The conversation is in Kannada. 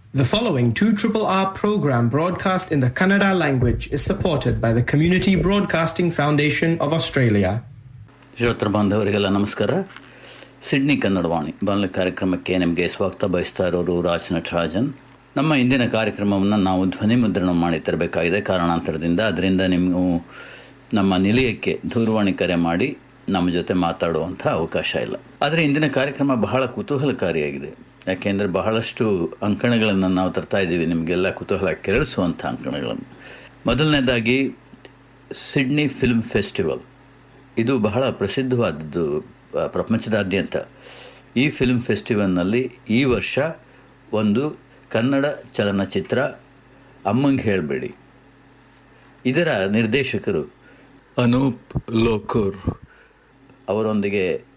The following 2 R program broadcast in the Kannada language is supported by the Community Broadcasting Foundation of Australia. ಶ್ರೋತೃ ಬಾಂಧವರಿಗೆಲ್ಲ ನಮಸ್ಕಾರ ಸಿಡ್ನಿ ಕನ್ನಡವಾಣಿ ಬಾನುಲಿ ಕಾರ್ಯಕ್ರಮಕ್ಕೆ ನಿಮಗೆ ಸ್ವಾಗತ ಬಯಸ್ತಾ ಇರೋರು ರಾಜ್ ನಟರಾಜನ್ ನಮ್ಮ ಇಂದಿನ ಕಾರ್ಯಕ್ರಮವನ್ನು ನಾವು ಧ್ವನಿ ಮುದ್ರಣ ಮಾಡಿ ತರಬೇಕಾಗಿದೆ ಕಾರಣಾಂತರದಿಂದ ಅದರಿಂದ ನೀವು ನಮ್ಮ ನಿಲಯಕ್ಕೆ ದೂರವಾಣಿ ಕರೆ ಮಾಡಿ ನಮ್ಮ ಜೊತೆ ಮಾತಾಡುವಂಥ ಅವಕಾಶ ಇಲ್ಲ ಆದರೆ ಇಂದಿನ ಕಾರ್ಯಕ್ರಮ ಬಹಳ ಕುತೂಹಲಕಾರಿಯಾಗಿದೆ ಯಾಕೆಂದರೆ ಬಹಳಷ್ಟು ಅಂಕಣಗಳನ್ನು ನಾವು ತರ್ತಾ ಇದ್ದೀವಿ ನಿಮಗೆಲ್ಲ ಕುತೂಹಲ ಕೆರಳಿಸುವಂಥ ಅಂಕಣಗಳನ್ನು ಮೊದಲನೇದಾಗಿ ಸಿಡ್ನಿ ಫಿಲ್ಮ್ ಫೆಸ್ಟಿವಲ್ ಇದು ಬಹಳ ಪ್ರಸಿದ್ಧವಾದದ್ದು ಆ, ಪ್ರಪಂಚದಾದ್ಯಂತ ಈ ಫಿಲ್ಮ್ ಫೆಸ್ಟಿವಲ್ನಲ್ಲಿ ಈ ವರ್ಷ ಒಂದು ಕನ್ನಡ ಚಲನಚಿತ್ರ ಅಮ್ಮಂಗೆ ಹೇಳಬೇಡಿ ಇದರ ನಿರ್ದೇಶಕರು ಅನೂಪ್ ಲೋಕೂರ್ ಅವರೊಂದಿಗೆ